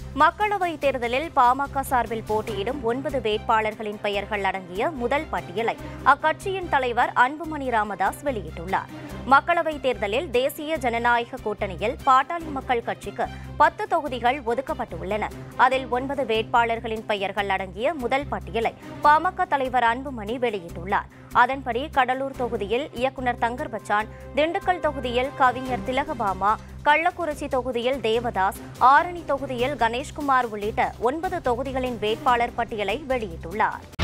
மக்களவைத் தேர்தலில் பாமக சார்பில் போட்டியிடும் ஒன்பது வேட்பாளர்களின் பெயர்கள் அடங்கிய முதல் பட்டியலை அக்கட்சியின் தலைவர் அன்புமணி ராமதாஸ் வெளியிட்டுள்ளார் மக்களவைத் தேர்தலில் தேசிய ஜனநாயக கூட்டணியில் பாட்டாளி மக்கள் கட்சிக்கு பத்து தொகுதிகள் ஒதுக்கப்பட்டுள்ளன அதில் ஒன்பது வேட்பாளர்களின் பெயர்கள் அடங்கிய முதல் பட்டியலை பாமக தலைவர் அன்புமணி வெளியிட்டுள்ளார் அதன்படி கடலூர் தொகுதியில் இயக்குநர் தங்கர் பச்சான் திண்டுக்கல் தொகுதியில் கவிஞர் திலகபாமா கள்ளக்குறிச்சி தொகுதியில் தேவதாஸ் ஆரணி தொகுதியில் கணேஷ்குமார் உள்ளிட்ட ஒன்பது தொகுதிகளின் வேட்பாளர் பட்டியலை வெளியிட்டுள்ளார்